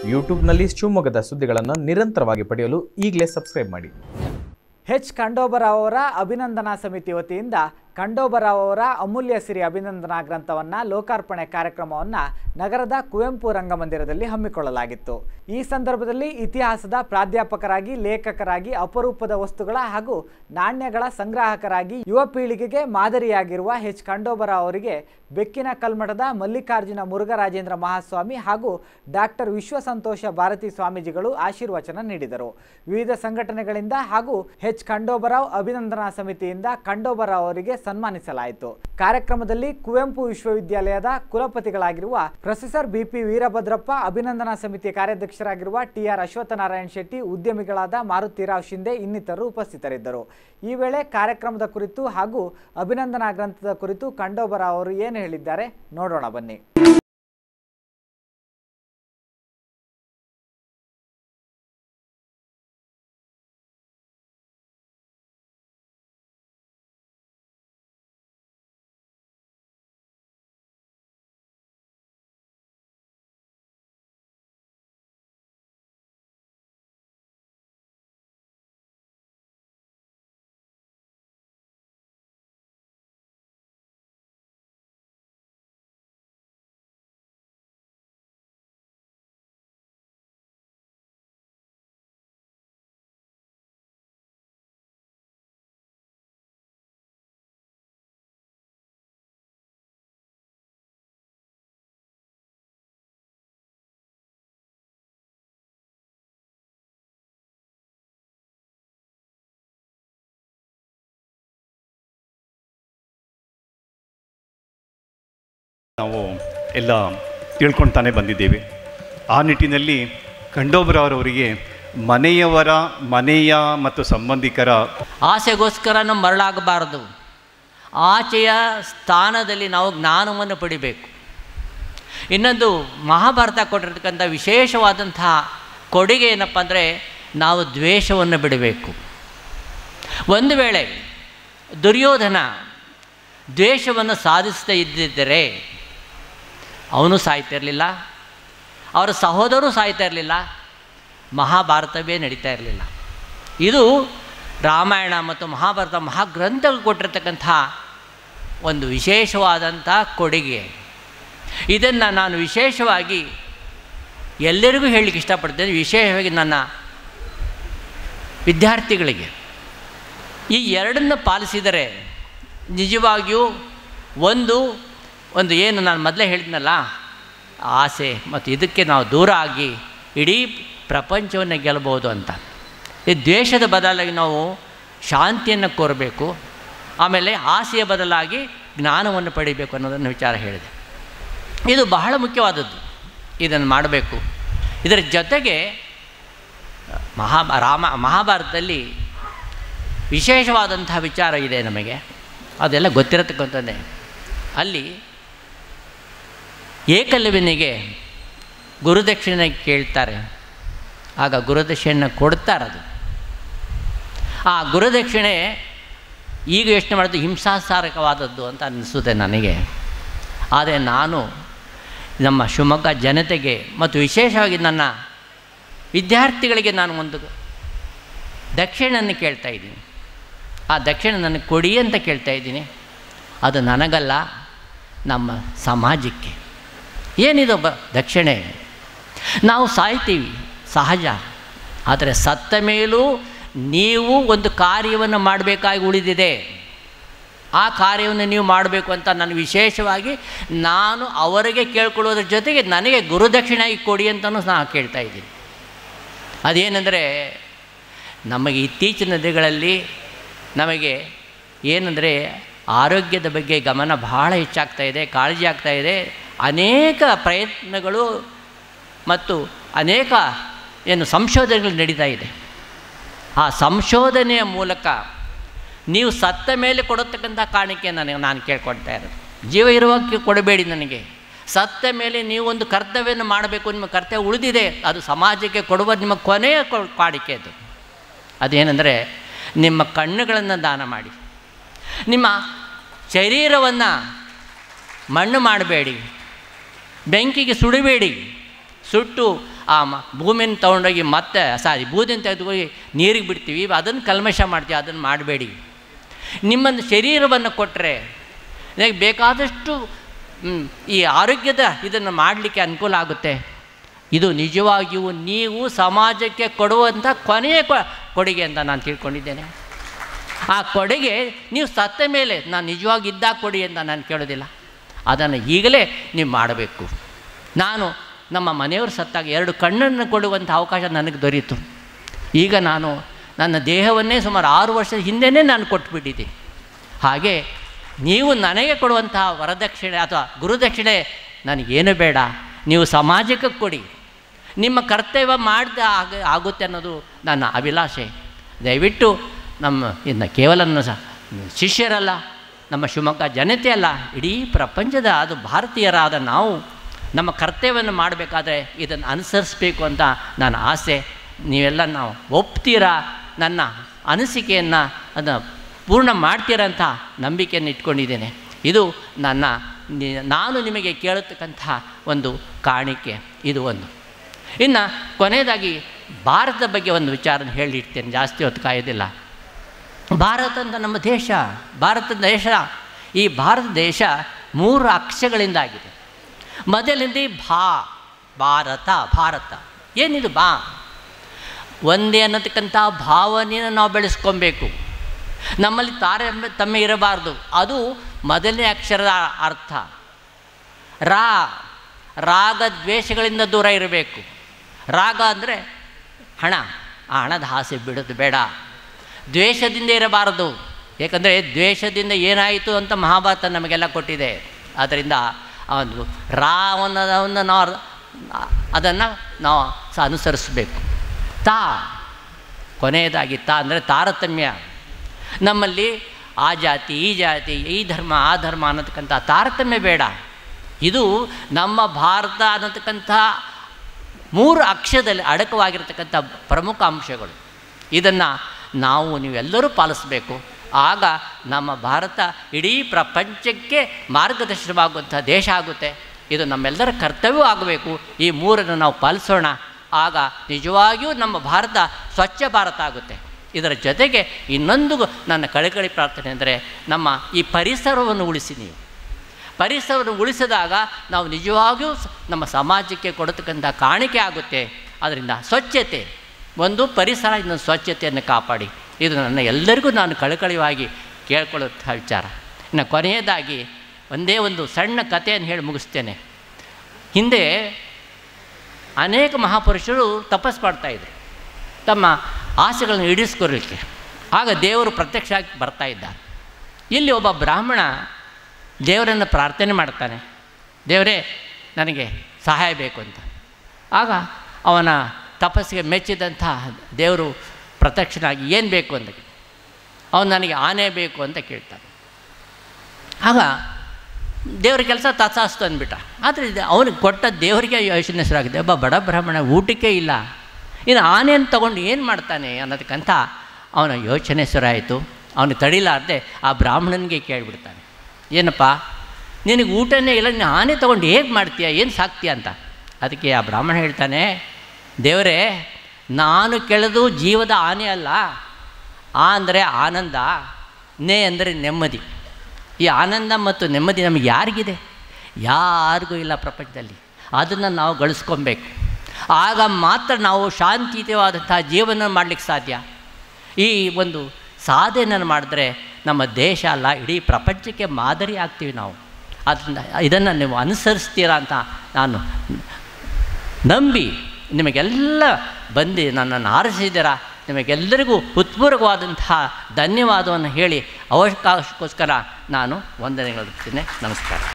ಯೂಟ್ಯೂಬ್ನಲ್ಲಿ ಶಿವಮೊಗ್ಗದ ಸುದ್ದಿಗಳನ್ನು ನಿರಂತರವಾಗಿ ಪಡೆಯಲು ಈಗಲೇ ಸಬ್ಸ್ಕ್ರೈಬ್ ಮಾಡಿ ಎಚ್ ಖಂಡೋಬರಾವ್ ಅವರ ಅಭಿನಂದನಾ ಸಮಿತಿ ವತಿಯಿಂದ ಖಂಡೋಬರಾವ್ ಅವರ ಅಮೂಲ್ಯ ಸಿರಿ ಅಭಿನಂದನಾ ಗ್ರಂಥವನ್ನು ಲೋಕಾರ್ಪಣೆ ಕಾರ್ಯಕ್ರಮವನ್ನು ನಗರದ ಕುವೆಂಪು ರಂಗಮಂದಿರದಲ್ಲಿ ಹಮ್ಮಿಕೊಳ್ಳಲಾಗಿತ್ತು ಈ ಸಂದರ್ಭದಲ್ಲಿ ಇತಿಹಾಸದ ಪ್ರಾಧ್ಯಾಪಕರಾಗಿ ಲೇಖಕರಾಗಿ ಅಪರೂಪದ ವಸ್ತುಗಳ ಹಾಗೂ ನಾಣ್ಯಗಳ ಸಂಗ್ರಾಹಕರಾಗಿ ಯುವ ಪೀಳಿಗೆಗೆ ಮಾದರಿಯಾಗಿರುವ ಎಚ್ ಖಂಡೋಬರಾವ್ ಅವರಿಗೆ ಬೆಕ್ಕಿನ ಕಲ್ಮಠದ ಮಲ್ಲಿಕಾರ್ಜುನ ಮುರುಘರಾಜೇಂದ್ರ ಮಹಾಸ್ವಾಮಿ ಹಾಗೂ ಡಾಕ್ಟರ್ ವಿಶ್ವಸಂತೋಷ ಭಾರತಿ ಸ್ವಾಮೀಜಿಗಳು ಆಶೀರ್ವಚನ ನೀಡಿದರು ವಿವಿಧ ಸಂಘಟನೆಗಳಿಂದ ಹಾಗೂ ಎಚ್ ಖಂಡೋಬರಾವ್ ಅಭಿನಂದನಾ ಸಮಿತಿಯಿಂದ ಖಂಡೋಬರಾವ್ ಅವರಿಗೆ ಸನ್ಮಾನಿಸಲಾಯಿತು ಕಾರ್ಯಕ್ರಮದಲ್ಲಿ ಕುವೆಂಪು ವಿಶ್ವವಿದ್ಯಾಲಯದ ಕುಲಪತಿಗಳಾಗಿರುವ ಪ್ರೊಫೆಸರ್ ಬಿಪಿ ವೀರಭದ್ರಪ್ಪ ಅಭಿನಂದನಾ ಸಮಿತಿಯ ಕಾರ್ಯಾಧ್ಯಕ್ಷರಾಗಿರುವ ಟಿಆರ್ ಅಶ್ವತ್ಥನಾರಾಯಣ ಶೆಟ್ಟಿ ಉದ್ಯಮಿಗಳಾದ ಮಾರುತಿರಾವ್ ಶಿಂದೆ ಇನ್ನಿತರರು ಉಪಸ್ಥಿತರಿದ್ದರು ಈ ವೇಳೆ ಕಾರ್ಯಕ್ರಮದ ಕುರಿತು ಹಾಗೂ ಅಭಿನಂದನಾ ಗ್ರಂಥದ ಕುರಿತು ಖಂಡೋಬರಾವ್ ಅವರು ಏನು ಹೇಳಿದ್ದಾರೆ ನೋಡೋಣ ಬನ್ನಿ ನಾವು ಎಲ್ಲ ತಿಳ್ಕೊಳ್ತಾನೆ ಬಂದಿದ್ದೇವೆ ಆ ನಿಟ್ಟಿನಲ್ಲಿ ಖಂಡೋಬರವರವರಿಗೆ ಮನೆಯವರ ಮನೆಯ ಮತ್ತು ಸಂಬಂಧಿಕರ ಆಸೆಗೋಸ್ಕರ ನಾವು ಮರಳಾಗಬಾರದು ಆಚೆಯ ಸ್ಥಾನದಲ್ಲಿ ನಾವು ಜ್ಞಾನವನ್ನು ಪಡಿಬೇಕು ಇನ್ನೊಂದು ಮಹಾಭಾರತ ಕೊಟ್ಟಿರ್ತಕ್ಕಂಥ ವಿಶೇಷವಾದಂತಹ ಕೊಡುಗೆ ಏನಪ್ಪ ಅಂದರೆ ನಾವು ದ್ವೇಷವನ್ನು ಬಿಡಬೇಕು ಒಂದು ವೇಳೆ ದುರ್ಯೋಧನ ದ್ವೇಷವನ್ನು ಸಾಧಿಸದೇ ಇದ್ದಿದ್ದರೆ ಅವನು ಸಾಯ್ತಿರಲಿಲ್ಲ ಅವರ ಸಹೋದರರು ಸಾಯ್ತಾ ಇರಲಿಲ್ಲ ಮಹಾಭಾರತವೇ ನಡೀತಾ ಇರಲಿಲ್ಲ ಇದು ರಾಮಾಯಣ ಮತ್ತು ಮಹಾಭಾರತ ಮಹಾಗ್ರಂಥಗಳು ಕೊಟ್ಟಿರ್ತಕ್ಕಂಥ ಒಂದು ವಿಶೇಷವಾದಂಥ ಕೊಡುಗೆ ಇದನ್ನು ನಾನು ವಿಶೇಷವಾಗಿ ಎಲ್ಲರಿಗೂ ಹೇಳಲಿಕ್ಕೆ ಇಷ್ಟಪಡ್ತೇನೆ ವಿಶೇಷವಾಗಿ ನನ್ನ ವಿದ್ಯಾರ್ಥಿಗಳಿಗೆ ಈ ಎರಡನ್ನು ಪಾಲಿಸಿದರೆ ನಿಜವಾಗಿಯೂ ಒಂದು ಒಂದು ಏನು ನಾನು ಮೊದಲೇ ಹೇಳಿದ್ನಲ್ಲ ಆಸೆ ಮತ್ತು ಇದಕ್ಕೆ ನಾವು ದೂರ ಆಗಿ ಇಡೀ ಪ್ರಪಂಚವನ್ನು ಗೆಲ್ಲಬಹುದು ಅಂತ ಈ ದ್ವೇಷದ ಬದಲಾಗಿ ನಾವು ಶಾಂತಿಯನ್ನು ಕೋರಬೇಕು ಆಮೇಲೆ ಆಸೆಯ ಬದಲಾಗಿ ಜ್ಞಾನವನ್ನು ಪಡಿಬೇಕು ಅನ್ನೋದನ್ನು ವಿಚಾರ ಹೇಳಿದೆ ಇದು ಬಹಳ ಮುಖ್ಯವಾದದ್ದು ಇದನ್ನು ಮಾಡಬೇಕು ಇದರ ಜೊತೆಗೆ ಮಹಾ ರಾಮ ಮಹಾಭಾರತದಲ್ಲಿ ವಿಶೇಷವಾದಂತಹ ವಿಚಾರ ಇದೆ ನಮಗೆ ಅದೆಲ್ಲ ಗೊತ್ತಿರತಕ್ಕಂಥದ್ದೇ ಅಲ್ಲಿ ಏಕಲವ್ಯನಿಗೆ ಗುರುದಕ್ಷಿಣೆ ಕೇಳ್ತಾರೆ ಆಗ ಗುರುದಕ್ಷಿಣೆ ಕೊಡ್ತಾರದು ಆ ಗುರುದಕ್ಷಿಣೆ ಈಗ ಯೋಚನೆ ಮಾಡೋದು ಹಿಂಸಾಸಾರಕವಾದದ್ದು ಅಂತ ಅನ್ನಿಸುತ್ತೆ ನನಗೆ ಆದರೆ ನಾನು ನಮ್ಮ ಶಿವಮೊಗ್ಗ ಜನತೆಗೆ ಮತ್ತು ವಿಶೇಷವಾಗಿ ನನ್ನ ವಿದ್ಯಾರ್ಥಿಗಳಿಗೆ ನಾನು ಒಂದು ದಕ್ಷಿಣನ್ನು ಕೇಳ್ತಾ ಇದ್ದೀನಿ ಆ ದಕ್ಷಿಣ ನನಗೆ ಕೊಡಿ ಅಂತ ಕೇಳ್ತಾ ಇದ್ದೀನಿ ಅದು ನನಗಲ್ಲ ನಮ್ಮ ಸಮಾಜಕ್ಕೆ ಏನಿದು ಬ ದಕ್ಷಿಣೆ ನಾವು ಸಾಯ್ತೀವಿ ಸಹಜ ಆದರೆ ಸತ್ತ ಮೇಲೂ ನೀವು ಒಂದು ಕಾರ್ಯವನ್ನು ಮಾಡಬೇಕಾಗಿ ಉಳಿದಿದೆ ಆ ಕಾರ್ಯವನ್ನು ನೀವು ಮಾಡಬೇಕು ಅಂತ ನಾನು ವಿಶೇಷವಾಗಿ ನಾನು ಅವರಿಗೆ ಕೇಳ್ಕೊಳ್ಳೋದ್ರ ಜೊತೆಗೆ ನನಗೆ ಗುರುದಕ್ಷಿಣೆಯಾಗಿ ಕೊಡಿ ಅಂತಲೂ ನಾನು ಕೇಳ್ತಾ ಇದ್ದೀನಿ ಅದೇನೆಂದರೆ ನಮಗೆ ಇತ್ತೀಚಿನ ದಿನಗಳಲ್ಲಿ ನಮಗೆ ಏನಂದರೆ ಆರೋಗ್ಯದ ಬಗ್ಗೆ ಗಮನ ಬಹಳ ಹೆಚ್ಚಾಗ್ತಾ ಇದೆ ಕಾಳಜಿ ಆಗ್ತಾ ಇದೆ ಅನೇಕ ಪ್ರಯತ್ನಗಳು ಮತ್ತು ಅನೇಕ ಏನು ಸಂಶೋಧನೆಗಳು ನಡೀತಾ ಇದೆ ಆ ಸಂಶೋಧನೆಯ ಮೂಲಕ ನೀವು ಸತ್ತ ಮೇಲೆ ಕೊಡತಕ್ಕಂಥ ಕಾಣಿಕೆ ನನಗೆ ನಾನು ಕೇಳ್ಕೊಳ್ತಾ ಇರೋದು ಜೀವ ಇರುವಾಗ ಕೊಡಬೇಡಿ ನನಗೆ ಸತ್ತ ಮೇಲೆ ನೀವು ಒಂದು ಕರ್ತವ್ಯವನ್ನು ಮಾಡಬೇಕು ನಿಮ್ಮ ಕರ್ತವ್ಯ ಉಳಿದಿದೆ ಅದು ಸಮಾಜಕ್ಕೆ ಕೊಡುವ ನಿಮ್ಮ ಕೊನೆಯ ಕೊ- ಕಾಣಿಕೆ ಅದು ಅದೇನೆಂದರೆ ನಿಮ್ಮ ಕಣ್ಣುಗಳನ್ನು ದಾನ ಮಾಡಿ ನಿಮ್ಮ ಶರೀರವನ್ನು ಮಣ್ಣು ಮಾಡಬೇಡಿ ಬೆಂಕಿಗೆ ಸುಡಬೇಡಿ ಸುಟ್ಟು ಆ ಮ ಭೂಮಿನ ತೊಗೊಂಡೋಗಿ ಮತ್ತೆ ಸಾರಿ ಬೂದಿನ ತೆಗೆದುಹೋಗಿ ನೀರಿಗೆ ಬಿಡ್ತೀವಿ ಅದನ್ನು ಕಲ್ಮಶ ಮಾಡ್ತೀವಿ ಅದನ್ನು ಮಾಡಬೇಡಿ ನಿಮ್ಮನ್ನು ಶರೀರವನ್ನು ಕೊಟ್ಟರೆ ನಿಮಗೆ ಬೇಕಾದಷ್ಟು ಮ್, ಈ ಆರೋಗ್ಯದ ಇದನ್ನು ಮಾಡಲಿಕ್ಕೆ ಅನುಕೂಲ ಆಗುತ್ತೆ ಇದು ನಿಜವಾಗಿಯೂ ನೀವು ಸಮಾಜಕ್ಕೆ ಕೊಡುವಂಥ ಕೊನೆಯ ಕೊ- ಕೊಡುಗೆ ಅಂತ ನಾನು ತಿಳ್ಕೊಂಡಿದ್ದೇನೆ ಆ ಕೊಡುಗೆ ನೀವು ಸತ್ತ ಮೇಲೆ ನಾನು ನಿಜವಾಗಿ ಇದ್ದಾಗ ಕೊಡಿ ಅಂತ ನಾನು ಕೇಳೋದಿಲ್ಲ ಅದನ್ನು ಈಗಲೇ ನೀವು ಮಾಡಬೇಕು ನಾನು ನಮ್ಮ ಮನೆಯವರು ಸತ್ತಾಗ ಎರಡು ಕಣ್ಣನ್ನು ಕೊಡುವಂಥ ಅವಕಾಶ ನನಗೆ ದೊರೀತು ಈಗ ನಾನು ನನ್ನ ದೇಹವನ್ನೇ ಸುಮಾರು ಆರು ವರ್ಷದ ಹಿಂದೆಯೇ ನಾನು ಕೊಟ್ಬಿಟ್ಟಿದ್ದೆ ಹಾಗೆ ನೀವು ನನಗೆ ಕೊಡುವಂತಹ ವರದಕ್ಷಿಣೆ ಅಥವಾ ಗುರುದಕ್ಷಿಣೆ ನನಗೇನು ಬೇಡ ನೀವು ಸಮಾಜಕ್ಕೆ ಕೊಡಿ ನಿಮ್ಮ ಕರ್ತವ್ಯ ಮಾಡಿದ ಆಗ ಆಗುತ್ತೆ ಅನ್ನೋದು ನನ್ನ ಅಭಿಲಾಷೆ ದಯವಿಟ್ಟು ನಮ್ಮ ಇನ್ನು ಕೇವಲ ನನ್ನ ಸ- ಶಿಷ್ಯರಲ್ಲ ನಮ್ಮ ಶಿವಮೊಗ್ಗ ಜನತೆ ಅಲ್ಲ ಇಡೀ ಪ್ರಪಂಚದ ಅದು ಭಾರತೀಯರಾದ ನಾವು ನಮ್ಮ ಕರ್ತವ್ಯವನ್ನು ಮಾಡಬೇಕಾದ್ರೆ ಇದನ್ನು ಅನುಸರಿಸಬೇಕು ಅಂತ ನನ್ನ ಆಸೆ ನೀವೆಲ್ಲ ನಾವು ಒಪ್ತೀರಾ ನನ್ನ ಅನಿಸಿಕೆಯನ್ನು ಅದನ್ನು ಪೂರ್ಣ ಮಾಡ್ತೀರಂತ ನಂಬಿಕೆಯನ್ನು ಇಟ್ಕೊಂಡಿದ್ದೇನೆ ಇದು ನನ್ನ ನಿ- ನಾನು ನಿಮಗೆ ಕೇಳತಕ್ಕಂಥ ಒಂದು ಕಾಣಿಕೆ ಇದು ಒಂದು ಇನ್ನು ಕೊನೆಯದಾಗಿ ಭಾರತದ ಬಗ್ಗೆ ಒಂದು ವಿಚಾರನ ಹೇಳಿಡ್ತೇನೆ ಜಾಸ್ತಿ ಹೊತ್ತು ಕಾಯೋದಿಲ್ಲ ಭಾರತ ಅಂತ ನಮ್ಮ ದೇಶ ಭಾರತ ದೇಶ ಈ ಭಾರತ ದೇಶ ಮೂರು ಅಕ್ಷಗಳಿಂದ ಆಗಿದೆ ಮೊದಲಿಂದ ಭಾ ಭಾರತ ಭಾರತ ಏನಿದು ಬಾ ಒಂದೇ ಅನ್ನತಕ್ಕಂಥ ಭಾವನೆಯನ್ನು ನಾವು ಬೆಳೆಸ್ಕೊಬೇಕು ನಮ್ಮಲ್ಲಿ ತಾರತಮ್ಯ ತಮ್ಮ ಇರಬಾರ್ದು ಅದು ಮೊದಲನೇ ಅಕ್ಷರದ ಅರ್ಥ ರಾ ರಾಗ ದ್ವೇಷಗಳಿಂದ ದೂರ ಇರಬೇಕು ರಾಗ ಅಂದರೆ ಹಣ ಆ ಹಣದ ಆಸೆ ಬಿಡೋದು ಬೇಡ ದ್ವೇಷದಿಂದ ಇರಬಾರದು ಏಕೆಂದರೆ ದ್ವೇಷದಿಂದ ಏನಾಯಿತು ಅಂತ ಮಹಾಭಾರತ ನಮಗೆಲ್ಲ ಕೊಟ್ಟಿದೆ ಆದ್ದರಿಂದ ಆ ಒಂದು ರಾವಣವನ್ನು ನಾವು ಅದನ್ನು ನಾವು ಸ ಅನುಸರಿಸಬೇಕು ತಾ ಕೊನೆಯದಾಗಿ ತಾ ಅಂದರೆ ತಾರತಮ್ಯ ನಮ್ಮಲ್ಲಿ ಆ ಜಾತಿ ಈ ಜಾತಿ ಈ ಧರ್ಮ ಆ ಧರ್ಮ ಅನ್ನತಕ್ಕಂಥ ತಾರತಮ್ಯ ಬೇಡ ಇದು ನಮ್ಮ ಭಾರತ ಅನ್ನತಕ್ಕಂಥ ಮೂರು ಅಕ್ಷದಲ್ಲಿ ಅಡಕವಾಗಿರ್ತಕ್ಕಂಥ ಪ್ರಮುಖ ಅಂಶಗಳು ಇದನ್ನು ನಾವು ನೀವೆಲ್ಲರೂ ಪಾಲಿಸಬೇಕು ಆಗ ನಮ್ಮ ಭಾರತ ಇಡೀ ಪ್ರಪಂಚಕ್ಕೆ ಮಾರ್ಗದರ್ಶನವಾಗುವಂಥ ದೇಶ ಆಗುತ್ತೆ ಇದು ನಮ್ಮೆಲ್ಲರ ಕರ್ತವ್ಯ ಆಗಬೇಕು ಈ ಮೂರನ್ನು ನಾವು ಪಾಲಿಸೋಣ ಆಗ ನಿಜವಾಗಿಯೂ ನಮ್ಮ ಭಾರತ ಸ್ವಚ್ಛ ಭಾರತ ಆಗುತ್ತೆ ಇದರ ಜೊತೆಗೆ ಇನ್ನೊಂದು ನನ್ನ ಕಳಕಳಿ ಪ್ರಾರ್ಥನೆ ಅಂದರೆ ನಮ್ಮ ಈ ಪರಿಸರವನ್ನು ಉಳಿಸಿ ನೀವು ಪರಿಸರವನ್ನು ಉಳಿಸಿದಾಗ ನಾವು ನಿಜವಾಗಿಯೂ ಸ- ನಮ್ಮ ಸಮಾಜಕ್ಕೆ ಕೊಡತಕ್ಕಂಥ ಕಾಣಿಕೆ ಆಗುತ್ತೆ ಅದರಿಂದ ಸ್ವಚ್ಛತೆ ಒಂದು ಪರಿಸರ ಇನ್ನೊಂದು ಸ್ವಚ್ಛತೆಯನ್ನು ಕಾಪಾಡಿ ಇದು ನನ್ನ ಎಲ್ಲರಿಗೂ ನಾನು ಕಳಕಳಿಯಾಗಿ ಕೇಳ್ಕೊಳ್ಳುವಂಥ ವಿಚಾರ ಇನ್ನು ಕೊನೆಯದಾಗಿ ಒಂದೇ ಒಂದು ಸಣ್ಣ ಕಥೆಯನ್ನು ಹೇಳಿ ಮುಗಿಸ್ತೇನೆ ಹಿಂದೆ ಅನೇಕ ಮಹಾಪುರುಷರು ತಪಸ್ ಮಾಡ್ತಾಯಿದ್ರು ತಮ್ಮ ಆಸೆಗಳನ್ನು ಈಡೇರಿಸ್ಕೊಳ್ಲಿಕ್ಕೆ ಆಗ ದೇವರು ಪ್ರತ್ಯಕ್ಷ ಆಗಿ ಬರ್ತಾ ಇದ್ದ ಇಲ್ಲಿ ಒಬ್ಬ ಬ್ರಾಹ್ಮಣ ದೇವರನ್ನು ಪ್ರಾರ್ಥನೆ ಮಾಡ್ತಾನೆ ದೇವರೇ ನನಗೆ ಸಹಾಯ ಬೇಕು ಅಂತ ಆಗ ಅವನ ತಪಸ್ಸಿಗೆ ಮೆಚ್ಚಿದಂಥ ದೇವರು ಪ್ರತ್ಯಕ್ಷನಾಗಿ ಏನು ಬೇಕು ಅಂತ ಕೇಳ್ತಾನೆ. ಅವನು ನನಗೆ ಆನೆ ಬೇಕು ಅಂತ ಕೇಳ್ತಾನೆ ಆಗ ದೇವ್ರ ಕೆಲಸ ತಥಾಸ್ತು ಅಂದ್ಬಿಟ್ಟ ಆದರೆ ಇದು ಅವನಿಗೆ ಕೊಟ್ಟ ದೇವರಿಗೆ ಯೋಚನೆ ಹೆಸರಾಗಿದೆ ಒಬ್ಬ ಬಡ ಬ್ರಾಹ್ಮಣ ಊಟಕ್ಕೆ ಇಲ್ಲ ಇನ್ನು ಆನೆಯನ್ನು ತಗೊಂಡು ಏನು ಮಾಡ್ತಾನೆ ಅನ್ನೋದಕ್ಕಂತ ಅವನ ಯೋಚನೆ ಶುರುವಾಯಿತು ಅವನು ತಡಿಲಾರ್ದೆ ಆ ಬ್ರಾಹ್ಮಣನಿಗೆ ಕೇಳಿಬಿಡ್ತಾನೆ ಏನಪ್ಪ ನಿನಗೆ ಊಟನೇ ಇಲ್ಲ ನೀನು ಆನೆ ತೊಗೊಂಡು ಹೇಗೆ ಮಾಡ್ತೀಯ ಏನು ಸಾಕ್ತೀಯ ಅಂತ ಅದಕ್ಕೆ ಆ ಬ್ರಾಹ್ಮಣ ಹೇಳ್ತಾನೆ ದೇವರೇ ನಾನು ಕೆಳೆದು ಜೀವದ ಆನೆ ಅಲ್ಲ ಆ ಅಂದರೆ ಆನಂದ ನೇ ಅಂದರೆ ನೆಮ್ಮದಿ ಈ ಆನಂದ ಮತ್ತು ನೆಮ್ಮದಿ ನಮಗೆ ಯಾರಿಗಿದೆ ಯಾರಿಗೂ ಇಲ್ಲ ಪ್ರಪಂಚದಲ್ಲಿ ಅದನ್ನು ನಾವು ಗಳಿಸ್ಕೊಬೇಕು ಆಗ ಮಾತ್ರ ನಾವು ಶಾಂತಿಯುತವಾದಂಥ ಜೀವನ ಮಾಡಲಿಕ್ಕೆ ಸಾಧ್ಯ ಈ ಒಂದು ಸಾಧನೆಯನ್ನು ಮಾಡಿದ್ರೆ ನಮ್ಮ ದೇಶ ಅಲ್ಲ ಇಡೀ ಪ್ರಪಂಚಕ್ಕೆ ಮಾದರಿ ಆಗ್ತೀವಿ ನಾವು ಅದರಿಂದ ಇದನ್ನು ನೀವು ಅನುಸರಿಸ್ತೀರಾ ಅಂತ ನಾನು ನಂಬಿ ನಿಮಗೆಲ್ಲ ಬಂದು ನನ್ನನ್ನು ಆರಿಸಿದ್ದೀರಾ ನಿಮಗೆಲ್ಲರಿಗೂ ಹೃತ್ಪೂರ್ವಕವಾದಂತಹ ಧನ್ಯವಾದವನ್ನು ಹೇಳಿ ಅವಕಾಶಕ್ಕೋಸ್ಕರ ನಾನು ವಂದನೆಗಳು ನಮಸ್ಕಾರ